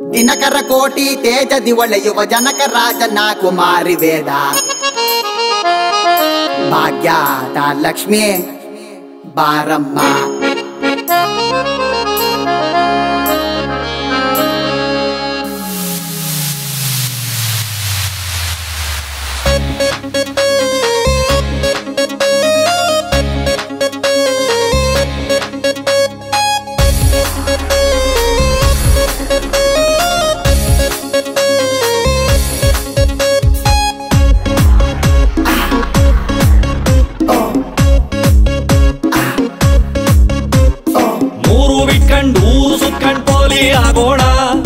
ದಿನಕರ ಕೋಟಿ ತೇಜದಿ ಒಳೆಯುವ ಜನಕ ರಾಜನ ಕುಮಾರಿ ವೇದ ಭಾಗ್ಯದ ಲಕ್ಷ್ಮಿ ಬಾರಮ್ಮ ಮೂರು ಬಿಟ್ಕಂಡ್ ಊರು ಸುತ್ಕಂಡ್ ಪೋಲಿ ಆಗೋಣ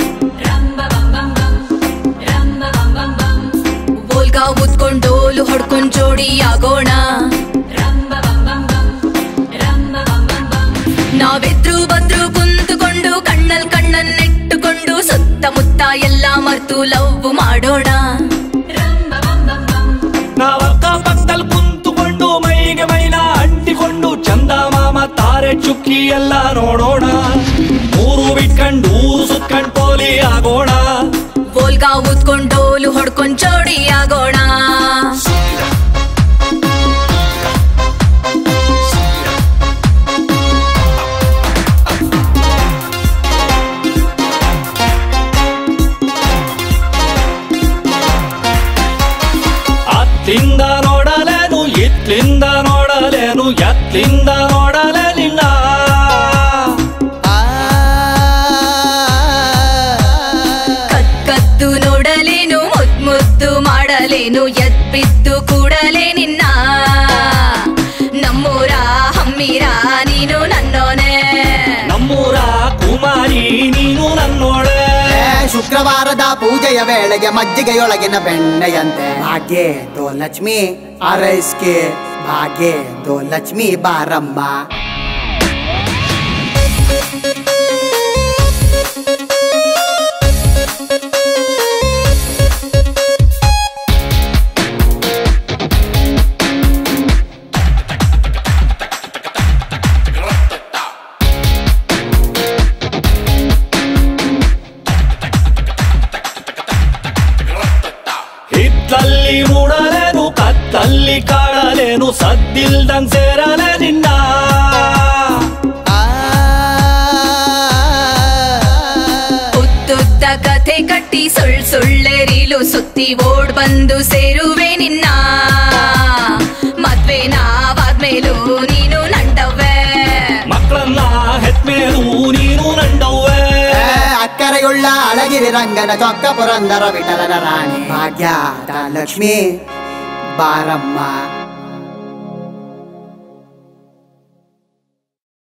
ಬೋಲ್ಗ ಉತ್ಕೊಂಡ್ ಡೋಲು ಹೊಡ್ಕೊಂಡ್ ಜೋಡಿ ಆಗೋಣ ನಾವೆದ್ರು ಬಂದ್ರು ಕುಂತುಕೊಂಡು ಕಣ್ಣಲ್ ಕಣ್ಣನ್ನಿಟ್ಟುಕೊಂಡು ಸುತ್ತಮುತ್ತ ಎಲ್ಲ ಮರ್ತು ಲವ್ ಮಾಡೋಣ ನಾವಕ್ಕ ಪಕ್ಕದಲ್ಲಿ ಕುಂತುಕೊಂಡು ಮೈಗೆ ಮೈನ ಅಂಟಿಕೊಂಡು ಚಂದ ಮಾಮ ತಾರೆ ಚುಕ್ಕಿ ಎಲ್ಲ ನೋಡೋಣ ಮೂರು ಬಿಟ್ಕಂಡ್ ಊರು ಸುತ್ಕಂಡ್ ಪೋಲಿ ಆಗೋಣ ಬೋಲ್ಗ ಉತ್ಕೊಂಡ್ ಡೋಲು ಹೊಡ್ಕೊಂಡ್ ಜೋಡಿ ಆಗೋಣ ಅತ್ತಿಂದ ನೋಡಲೇನು ಇತ್ಲಿಂದ ನೋಡಲೇನು ಎತ್ಲಿಂದ ನೋಡಲೇ ನಿನ್ನ ಕತ್ ಕತ್ತು ನೋಡಲೇನು ಮುದ್ ಮುದ್ದು ಮಾಡಲೇನು ಎದ್ ಬಿದ್ದು ಕೂಡಲೇ ನಿನ್ನ ನಮ್ಮೂರ ಹಮ್ಮೀರ ನೀನು ನನ್ನೋನೆ ನಮ್ಮೂರ ಕುಮಾರಿ ನೀನು ನನ್ನೋಳೆ ಏ, ಶುಕ್ರವಾರದ ಪೂಜೆಯ ವೇಳೆಗೆ ಮಜ್ಜಿಗೆಯೊಳಗಿನ ಬೆಣ್ಣೆಯಂತೆ ಭಾಗ್ಯ ದೋ ಲಕ್ಷ್ಮಿ ಅರೈಸ್ಕೆ ಭಾಗ್ಯ ದೋ ಲಕ್ಷ್ಮಿ ಬಾರಮ್ಮ ಹಿತ್ತಲ್ಲಿ ಮೂಡಲೇನು ಕತ್ತಲ್ಲಿ ಕಾಡಲೇನು ಸದ್ದಿಲ್ದಂಗ್ ಸೇರಲೆ ನಿನ್ನ ಉದ್ದುದ್ದ ಕಥೆ ಕಟ್ಟಿ ಸುಳ್ ಸುಳ್ಳೆ ರೀಲು ಸುತ್ತಿ ಓಡ್ ಬಂದು ಸೇರುವೆ ನಿನ್ನ ಮದ್ವೆ ನಾವಾದ್ಮೇಲೂ ನೀನು ನಂಡವ್ವೆ ಮಕ್ಕಳನ್ನ ಹೆತ್ಮೇಲು ನೀನು ನಂಡವ್ವೆ ಏ, ಅಕ್ಕರೆಯುಳ್ಳ ಅಳಗಿರಿ ರಂಗನ ಚೊಕ್ಕ ಪುರಂದರ ವಿಠಲನ ರಾಣಿ ಭಾಗ್ಯದ ಲಕ್ಷ್ಮಿ ಬಾರಮ್ಮ